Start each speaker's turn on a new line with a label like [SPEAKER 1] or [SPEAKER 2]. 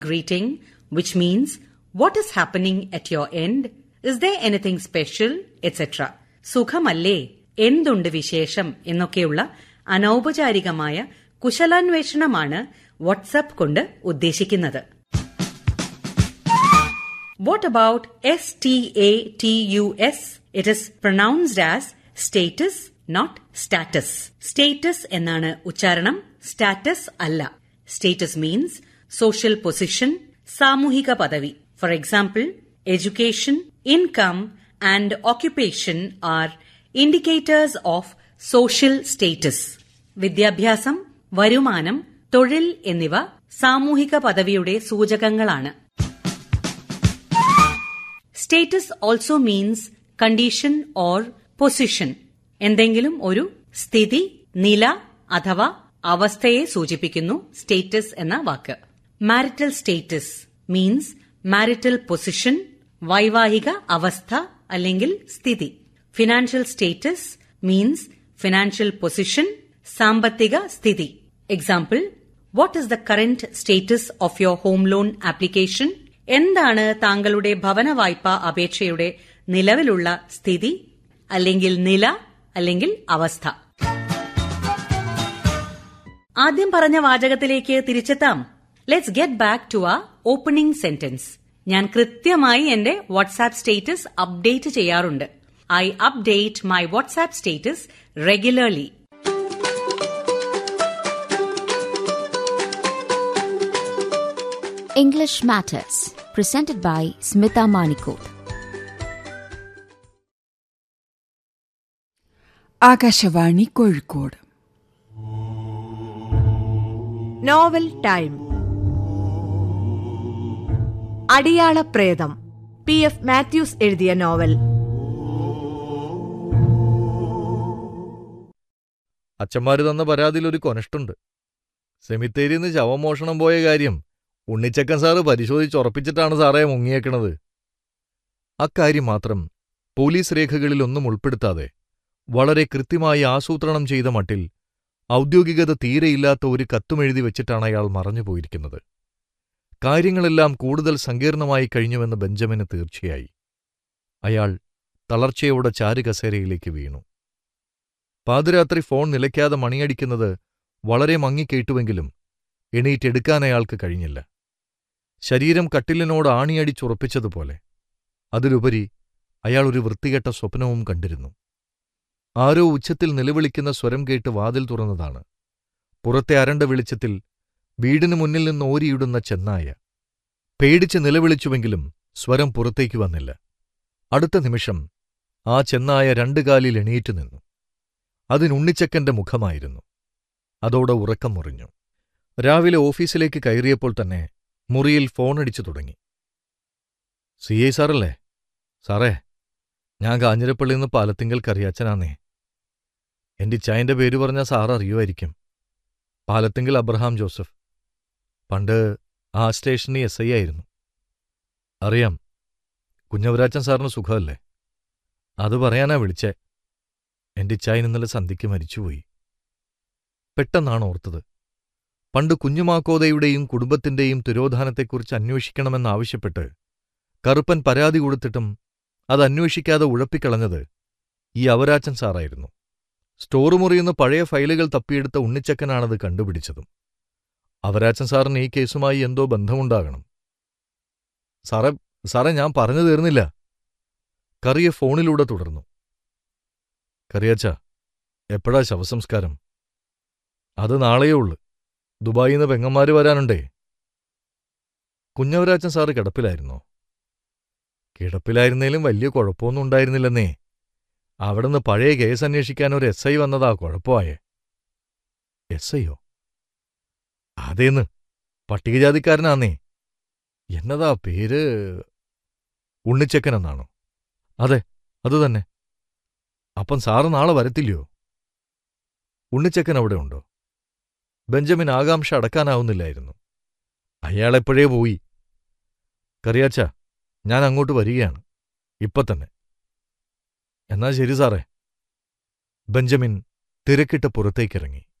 [SPEAKER 1] greeting, which means what is happening at your end? Is there anything special? etc. സുഖമല്ലേ എന്തുണ്ട് വിശേഷം എന്നൊക്കെയുള്ള അനൗപചാരികമായ കുശലാന്വേഷണമാണ് WhatsApp കൊണ്ട് ഉദ്ദേശിക്കുന്നത് What about S-T-A-T-U-S? It is pronounced as status, not status. Status എന്നാണ് ഉച്ചാരണം status അല്ല സ്റ്റേറ്റസ് മീൻസ് സോഷ്യൽ പൊസിഷൻ സാമൂഹിക പദവി for example education income and occupation are indicators of social status വിദ്യാഭ്യാസം വരുമാനം തൊഴിൽ എന്നിവ സാമൂഹിക പദവിയുടെ സൂചകങ്ങളാണ് status also means condition or position എന്തെങ്കിലും ഒരു സ്ഥിതി നില അഥവാ അവസ്ഥയെ സൂചിപ്പിക്കുന്നു സ്റ്റേറ്റസ് എന്ന വാക്ക് marital status means marital position വൈവാഹിക അവസ്ഥ അല്ലെങ്കിൽ സ്ഥിതി financial status means financial position സാമ്പത്തിക സ്ഥിതി example what is the current status of your home loan application എന്താണ് താങ്കളുടെ ഭവന വായ്പാ അപേക്ഷയുടെ നിലവിലുള്ള സ്ഥിതി അല്ലെങ്കിൽ നില അല്ലെങ്കിൽ അവസ്ഥ ആദ്യം പറഞ്ഞ വാചകത്തിലേക്ക് തിരിച്ചെത്താം ലെറ്റ്സ് ഗെറ്റ് ബാക്ക് ടു ആ ഓപ്പണിംഗ് സെന്റൻസ് ഞാൻ കൃത്യമായി എന്റെ വാട്സാപ്പ് സ്റ്റേറ്റസ് അപ്ഡേറ്റ് ചെയ്യാറുണ്ട് I update my WhatsApp status regularly
[SPEAKER 2] English Matters, presented by Smita Manikot.
[SPEAKER 3] Akashvani Kozhikode
[SPEAKER 4] novel time അടിയാള പ്രേതം പി എഫ് മാത്യൂസ് എഴുതിയ നോവൽ
[SPEAKER 5] അച്ഛന്മാര് തന്ന പരാതിയിൽ ഒരു കൊനഷ്ടുണ്ട് സെമിത്തേരിന്ന് ശവമോഷണം പോയ കാര്യം ഉണ്ണിച്ചക്കൻ സാറ് പരിശോധിച്ചുറപ്പിച്ചിട്ടാണ് സാറേ മുങ്ങിയേക്കണത് അക്കാര്യം മാത്രം പോലീസ് രേഖകളിലൊന്നും ഉൾപ്പെടുത്താതെ വളരെ കൃത്യമായി ആസൂത്രണം ചെയ്ത മട്ടിൽ ഔദ്യോഗികത തീരെയില്ലാത്ത ഒരു കത്തുമെഴുതി വെച്ചിട്ടാണ് അയാൾ മറഞ്ഞുപോയിരിക്കുന്നത് കാര്യങ്ങളെല്ലാം കൂടുതൽ സങ്കീർണമായി കഴിഞ്ഞുവെന്ന് ബെഞ്ചമിന് തീർച്ചയായി അയാൾ തളർച്ചയോടെ ചാരുകസേരയിലേക്ക് വീണു പാതിരാത്രി ഫോൺ നിലയ്ക്കാതെ മണിയടിക്കുന്നത് വളരെ മങ്ങിക്കേട്ടുവെങ്കിലും എണീറ്റെടുക്കാൻ അയാൾക്ക് കഴിഞ്ഞില്ല ശരീരം കട്ടിലിനോട് ആണിയടിച്ചുറപ്പിച്ചതുപോലെ അതിലുപരി അയാൾ ഒരു വൃത്തികെട്ട സ്വപ്നവും കണ്ടിരുന്നു ആരോ ഉച്ചത്തിൽ നിലവിളിക്കുന്ന സ്വരം കേട്ട് വാതിൽ തുറന്നതാണ് പുറത്തെ അരണ്ട വെളിച്ചത്തിൽ വീടിനു മുന്നിൽ നിന്ന് ഓരിയിടുന്ന ചെന്നായ പേടിച്ച് നിലവിളിച്ചുവെങ്കിലും സ്വരം പുറത്തേക്ക് വന്നില്ല അടുത്ത നിമിഷം ആ ചെന്നായ രണ്ടു കാലിൽ എണീറ്റു നിന്നു അതിനുണ്ണിച്ചക്കന്റെ മുഖമായിരുന്നു അതോടെ ഉറക്കം മുറിഞ്ഞു രാവിലെ ഓഫീസിലേക്ക് കയറിയപ്പോൾ തന്നെ മുറിയിൽ ഫോണടിച്ചു തുടങ്ങി സി ഐ സാറല്ലേ സാറേ ഞാൻ കാഞ്ഞിരപ്പള്ളിന്ന് പാലത്തിങ്കൽ കറിയാച്ചനാന്നേ എന്റെ ഇച്ചായന്റെ പേര് പറഞ്ഞാൽ സാർ അറിയുമായിരിക്കും പാലത്തിങ്കൽ അബ്രഹാം ജോസഫ് പണ്ട് ആ സ്റ്റേഷനിൽ എസ് ഐ ആയിരുന്നു അറിയാം കുഞ്ഞവരാച്ചൻ സാറിന് സുഖമല്ലേ അത് പറയാനാ വിളിച്ചേ എന്റെ ഇച്ചായൻ ഇന്നലെ സന്ധ്യയ്ക്ക് മരിച്ചുപോയി പെട്ടെന്നാണ് ഓർത്തത് പണ്ട് കുഞ്ഞുമാക്കോതയുടെയും കുടുംബത്തിന്റെയും തിരോധാനത്തെക്കുറിച്ച് അന്വേഷിക്കണമെന്നാവശ്യപ്പെട്ട് കറുപ്പൻ പരാതി കൊടുത്തിട്ടും അത് അന്വേഷിക്കാതെ ഉഴപ്പിക്കളഞ്ഞത് ഈ അവരാച്ചൻ സാറായിരുന്നു സ്റ്റോർ മുറിയുന്ന പഴയ ഫയലുകൾ തപ്പിയെടുത്ത ഉണ്ണിച്ചക്കനാണത് കണ്ടുപിടിച്ചതും അവരാച്ചൻ സാറിന് ഈ കേസുമായി എന്തോ ബന്ധമുണ്ടാകണം സാറേ സാറേ ഞാൻ പറഞ്ഞു തീർന്നില്ല കറിയ ഫോണിലൂടെ തുടർന്നു കറിയാച്ച എപ്പോഴാ ശവസംസ്കാരം അത് നാളെയേ ഉള്ളു ദുബായിന്ന് പെങ്ങന്മാര് വരാനുണ്ടേ കുഞ്ഞവരാച്ചൻ സാറ് കിടപ്പിലായിരുന്നോ കിടപ്പിലായിരുന്നേലും വലിയ കുഴപ്പമൊന്നും ഉണ്ടായിരുന്നില്ലെന്നേ അവിടുന്ന് പഴയ കേസ് അന്വേഷിക്കാൻ ഒരു എസ് ഐ വന്നതാ കുഴപ്പമായേ എസ് ഐയോ അതേന്ന് പട്ടികജാതിക്കാരനാന്നേ എന്നതാ പേര് ഉണ്ണിച്ചക്കനെന്നാണോ അതെ അതുതന്നെ അപ്പം സാറ് നാളെ വരത്തില്ലയോ ഉണ്ണിച്ചക്കൻ അവിടെ ഉണ്ടോ ബെഞ്ചമിൻ ആകാംക്ഷ അടക്കാനാവുന്നില്ലായിരുന്നു അയാളെപ്പോഴേ പോയി കറിയാച്ച ഞാൻ അങ്ങോട്ട് വരികയാണ് ഇപ്പൊ തന്നെ എന്നാ ശരി സാറേ ബെഞ്ചമിൻ തിരക്കിട്ട് പുറത്തേക്കിറങ്ങി